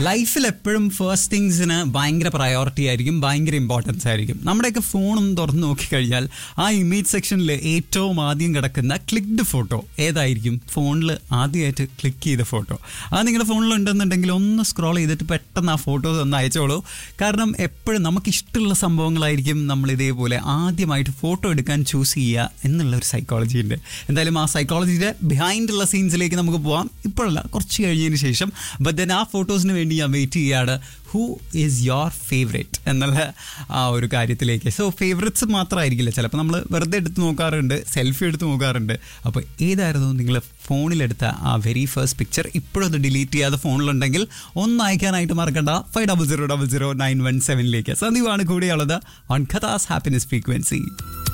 ലൈഫിൽ എപ്പോഴും ഫസ്റ്റ് തിങ്സിന് ഭയങ്കര പ്രയോറിറ്റി ആയിരിക്കും ഭയങ്കര ഇമ്പോർട്ടൻസ് ആയിരിക്കും നമ്മുടെയൊക്കെ ഫോണും തുറന്നു നോക്കിക്കഴിഞ്ഞാൽ ആ ഇമേജ് സെക്ഷനിൽ ഏറ്റവും ആദ്യം കിടക്കുന്ന ക്ലിക്ഡ് ഫോട്ടോ ഏതായിരിക്കും ഫോണിൽ ആദ്യമായിട്ട് ക്ലിക്ക് ചെയ്ത ഫോട്ടോ അത് നിങ്ങളുടെ ഫോണിൽ ഉണ്ടെന്നുണ്ടെങ്കിൽ ഒന്ന് സ്ക്രോൾ ചെയ്തിട്ട് പെട്ടെന്ന് ആ ഫോട്ടോസ് ഒന്ന് അയച്ചോളൂ കാരണം എപ്പോഴും നമുക്ക് ഇഷ്ടമുള്ള സംഭവങ്ങളായിരിക്കും നമ്മൾ ഇതേപോലെ ആദ്യമായിട്ട് ഫോട്ടോ എടുക്കാൻ ചൂസ് ചെയ്യുക എന്നുള്ള ഒരു സൈക്കോളജി ഉണ്ട് എന്തായാലും ആ സൈക്കോളജിയുടെ ബിഹൈൻഡുള്ള സീൻസിലേക്ക് നമുക്ക് പോവാം ഇപ്പോഴല്ല കുറച്ച് കഴിഞ്ഞതിന് ശേഷം ബട്ട് ദെൻ ആ ഫോട്ടോസിന് വേണ്ടി ഞാൻ വെയിറ്റ് ചെയ്യാണ് ഹൂ ഈസ് യോർ ഫേവറേറ്റ് എന്നുള്ള ആ ഒരു കാര്യത്തിലേക്ക് സോ ഫേവറേറ്റ്സ് മാത്രമായിരിക്കില്ല ചിലപ്പോൾ നമ്മൾ വെറുതെ എടുത്ത് നോക്കാറുണ്ട് സെൽഫി എടുത്ത് നോക്കാറുണ്ട് അപ്പോൾ ഏതായിരുന്നു നിങ്ങൾ ഫോണിലെടുത്ത ആ വെരി ഫസ്റ്റ് പിക്ചർ ഇപ്പോഴും അത് ഡിലീറ്റ് ചെയ്യാതെ ഫോണിലുണ്ടെങ്കിൽ ഒന്ന് അയക്കാനായിട്ട് മറക്കണ്ട five double zero double zero nine one സെവനിലേക്ക് സന്ദീപാണ് കൂടെയുള്ളത് ഓൺ ഖതാസ് ഹാപ്പിനെസ് ഫ്രീക്വൻസി